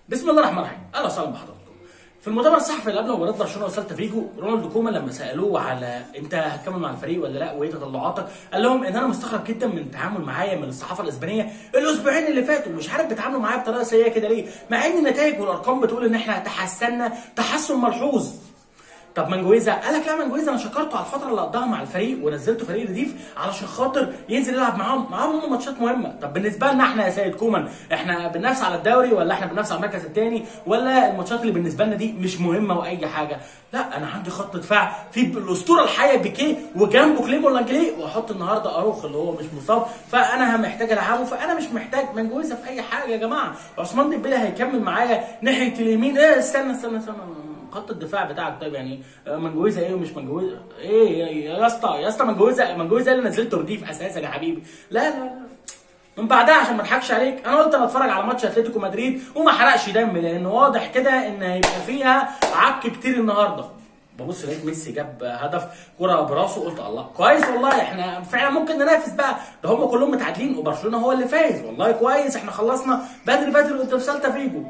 بسم الله الرحمن الرحيم اهلا وسهلا بحضراتكم في المؤتمر الصحفي اللي قبل مباراه برشلونه وسالتا فيجو رونالد كومان لما سالوه على انت هتكمل مع الفريق ولا لا وايه تطلعاتك قال لهم ان انا مستغرب جدا من التعامل معايا من الصحافه الاسبانيه الاسبوعين اللي فاتوا مش عارف بيتعاملوا معايا بطريقه سيئه كده ليه مع ان النتائج والارقام بتقول ان احنا تحسنا تحسن ملحوظ طب منجويزا قال لك لا منجويزا انا شكرته على الفتره اللي قضاها مع الفريق ونزلته فريق رديف علشان خاطر ينزل يلعب معاهم معاهم هم ماتشات مهمه طب بالنسبه لنا احنا يا سيد كومان احنا بننافس على الدوري ولا احنا بننافس على المركز الثاني ولا الماتشات اللي بالنسبه لنا دي مش مهمه واي حاجه لا انا عندي خط دفاع في الاسطوره الحيه بيكيه وجنبه كليمو لانجلي واحط النهارده اروخ اللي هو مش مصاب فانا محتاج العبه فانا مش محتاج منجويزا في اي حاجه يا جماعه عثمان ديمبلي هيكمل معايا ناحيه اليمين ايه استنى استنى استنى خط الدفاع بتاعك طيب يعني منجويزا ايه ومش منجويزا ايه يا اسطى يا اسطى منجويزا منجويزا اللي نزلته رديف اساسا يا حبيبي لا لا لا من بعدها عشان ما اضحكش عليك انا قلت انا اتفرج على ماتش اتلتيكو مدريد وما حرقش دم لان واضح كده ان هيبقى فيها عك كتير النهارده ببص لقيت ميسي جاب هدف كرة براسه قلت الله كويس والله احنا فعلا ممكن ننافس بقى ده هم كلهم متعادلين وبرشلونه هو اللي فايز والله كويس احنا خلصنا بدري بدري قدام سالتا فيجو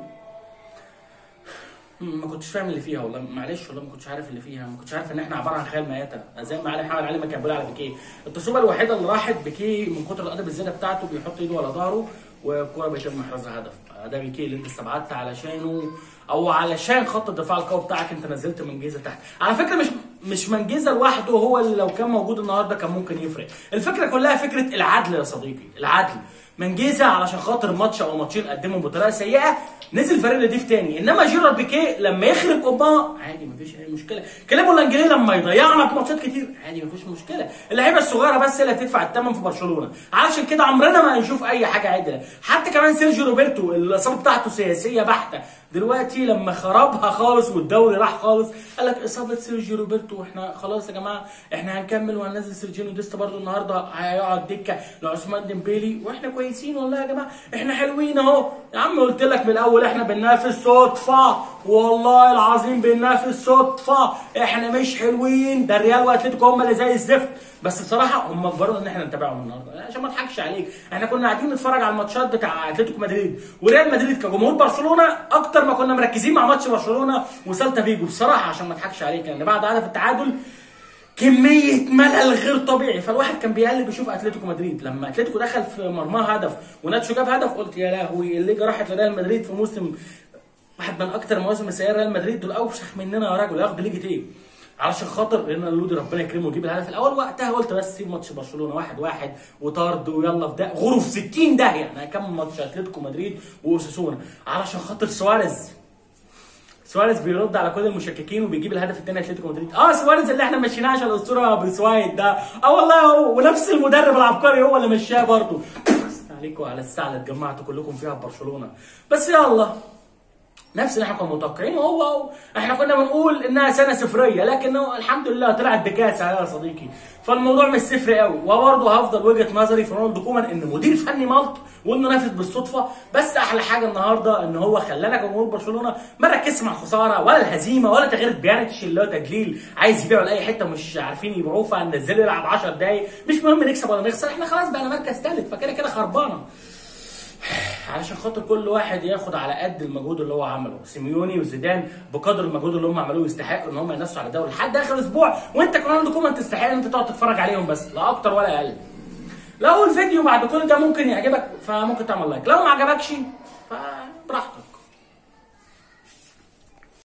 ما كنتش فاهم اللي فيها والله معلش والله ما كنتش عارف اللي فيها ما كنتش عارف ان احنا عباره عن خيال ميته زي ما علي محمد علي ما كان بيقول على بيكيه التصويبه الوحيده اللي راحت بيكيه من كتر الادب الزياده بتاعته بيحط ايده على ظهره والكره بيتم احرازها هدف ده بيكيه اللي انت استبعدت علشانه او علشان خط الدفاع القوي بتاعك انت نزلت منجيزه تحت على فكره مش مش منجيزه لوحده هو اللي لو كان موجود النهارده كان ممكن يفرق الفكره كلها فكره العدل يا صديقي العدل منجيزه علشان خاطر ماتش او ماتشين قدمهم بطريقه سيئه نزل فريق رديف تاني انما جيرارد بيكيه لما يخرب امها عادي مفيش اي مشكله كليبو لانجلي لما يضيعنا في ماتشات كتير عادي مفيش مشكله اللعيبه الصغيره بس اللي هتدفع الثمن في برشلونه علشان كده عمرنا ما هنشوف اي حاجه عدله حتى كمان سيرجيو روبرتو الاصابه بتاعته سياسيه بحته دلوقتي لما خربها خالص والدوري راح خالص قال لك اصابه سيرجيو روبرتو احنا خلاص يا جماعه احنا هنكمل وهننزل سيرجينيو ديستا برده النهارده هيقعد دكه لعثمان ديمبيلي واحنا كويسين والله يا جماعه احنا حلوين اهو يا عم قلت لك من الاول احنا بننافس صدفه والله العظيم بننافس صدفه احنا مش حلوين ده الريال واتلتيكو هم اللي زي الزفت بس بصراحه هم اجبرونا ان احنا نتابعهم النهارده عشان ما اضحكش عليك احنا كنا قاعدين نتفرج على الماتشات بتاع اتلتيكو مدريد وريال مدريد كجمهور برشلونه اكتر ما كنا مركزين مع ماتش برشلونه وسالتا فيجو بصراحه عشان ما اضحكش عليك لان يعني بعد هدف التعادل كميه ملل غير طبيعي فالواحد كان بيقلب يشوف اتلتيكو مدريد لما اتلتيكو دخل في مرماه هدف وناتشو جاب هدف قلت يا لهوي الليجا راحت لريال مدريد في موسم واحد من اكتر مواسم السيئه ريال مدريد دول اوسخ مننا يا راجل ياخد ليجا ايه علشان خاطر رينا لودي ربنا يكرمه ويجيب الهدف الاول وقتها قلت بس سيب ماتش برشلونه واحد واحد وطرد ويلا في ده غرف 60 داهيه انا هكمل ماتش اتلتيكو مدريد واوساسونا علشان خاطر سواريز سواريز بيرد على كل المشككين وبيجيب الهدف الثاني اتلتيكو مدريد اه سواريز اللي احنا مشيناه عشان الاسطوره بريسوايت ده اه والله هو ونفس المدرب العبقري هو اللي مشاه برضه عليكم على الساعه اللي اتجمعتوا كلكم فيها في برشلونه بس يلا نفس اللي احنا كنا متوقعين هو هو احنا كنا بنقول انها سنه صفريه لكن الحمد لله طلعت بكاسه يا صديقي فالموضوع مش صفر قوي وبرضه هفضل وجهه نظري في رونالدو كومان ان مدير فني مالط وانه نافذ بالصدفه بس احلى حاجه النهارده ان هو خلانا جمهور برشلونه ما ركزش مع الخساره ولا الهزيمه ولا تغيير بيانيتش اللي هو تدليل عايز يبيعه لاي حته مش عارفين يبيعوه فنزله يلعب 10 دقايق مش مهم نكسب ولا نخسر احنا خلاص بقى مركز ثالث فكده كده خربانه علشان خاطر كل واحد ياخد على قد المجهود اللي هو عمله سيميوني وزيدان بقدر المجهود اللي هم عملوه يستحقوا ان هم ينافسوا على الدوري لحد اخر اسبوع وانت كمان كومان تستحق ان انت تقعد تتفرج عليهم بس لا اكتر ولا اقل لو الفيديو بعد كل ده ممكن يعجبك فممكن تعمل لايك لو ما عجبكش فبراحتك